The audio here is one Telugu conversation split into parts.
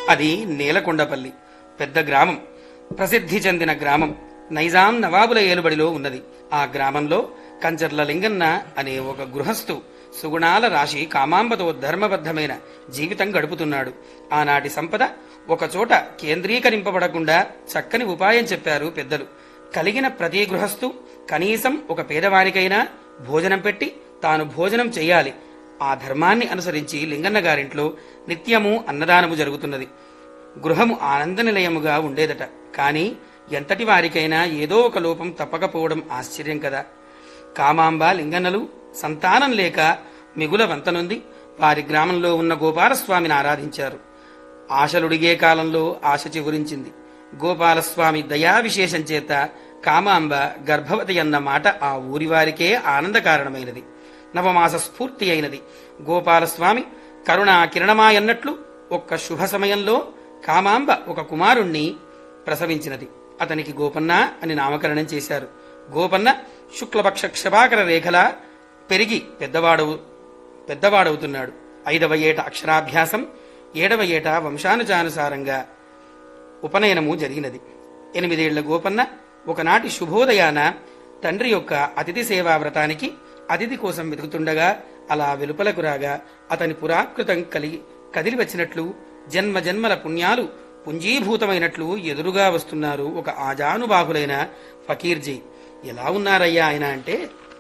అది నేలకొండపల్లి పెద్ద గ్రామం ప్రసిద్ధి చెందిన గ్రామం నైజాం నవాబుల ఏలుబడిలో ఉన్నది ఆ గ్రామంలో కంచర్ల లింగన్న అనే ఒక గృహస్థు సుగుణాల రాశి కామాంబతో ధర్మబద్ధమైన జీవితం గడుపుతున్నాడు ఆనాటి సంపద ఒకచోట కేంద్రీకరింపబడకుండా చక్కని ఉపాయం చెప్పారు పెద్దలు కలిగిన ప్రతి గృహస్థు కనీసం ఒక పేదవారికైనా భోజనం పెట్టి తాను భోజనం చెయ్యాలి ఆ ధర్మాన్ని అనుసరించి లింగన్న గారింట్లో నిత్యము అన్నదానము జరుగుతున్నది గృహము ఆనంద నిలయముగా ఉండేదట కాని ఎంతటి వారికైనా ఏదో ఒక లోపం తప్పకపోవడం ఆశ్చర్యం కదా కామాంబ లింగన్నలు సంతానం లేక మిగుల వంతనుంది వారి గ్రామంలో ఉన్న గోపాలస్వామిని ఆరాధించారు ఆశలుడిగే కాలంలో ఆశ చిగురించింది గోపాలస్వామి దయా విశేషం చేత కామాంబ గర్భవతి అన్న మాట ఆ ఊరి వారికే ఆనంద కారణమైనది నవమాస స్ఫూర్తి అయినది గోపాలస్వామి కరుణా కిరణమాయన్నట్లు ఒక్క శుభ సమయంలో కామాంబ ఒక కుమారుణ్ణి ప్రసవించినది అతనికి గోపన్న అని నామకరణం చేశారు గోపన్న శుక్లపక్ష క్షపాకర రేఖలా పెరిగి పెద్దవాడవు పెద్దవాడవుతున్నాడు ఐదవ ఏట అక్షరాభ్యాసం ఏడవ ఏట వంశానుజానుసారంగా ఉపనయనము జరిగినది ఎనిమిదేళ్ల గోపన్న ఒకనాటి శుభోదయాన తండ్రి యొక్క అతిథి సేవా వ్రతానికి అతిథి కోసం వెతుకుతుండగా అలా వెలుపలకు రాగా అతని పురాకృతం కలిగి కదిలి వచ్చినట్లు జన్మ జన్మల పుణ్యాలు పుంజీభూతమైనట్లు ఎదురుగా వస్తున్నారు ఒక ఆజానుబాహులైన ఫకీర్జీ ఎలా ఉన్నారయ్యా ఆయన అంటే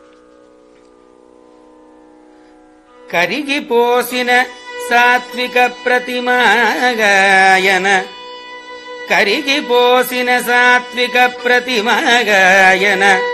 కరిగిపోసిన సాత్విక ప్రతిమాగాయన కరిగిపోసిన సాత్విక ప్రతిమాగాయన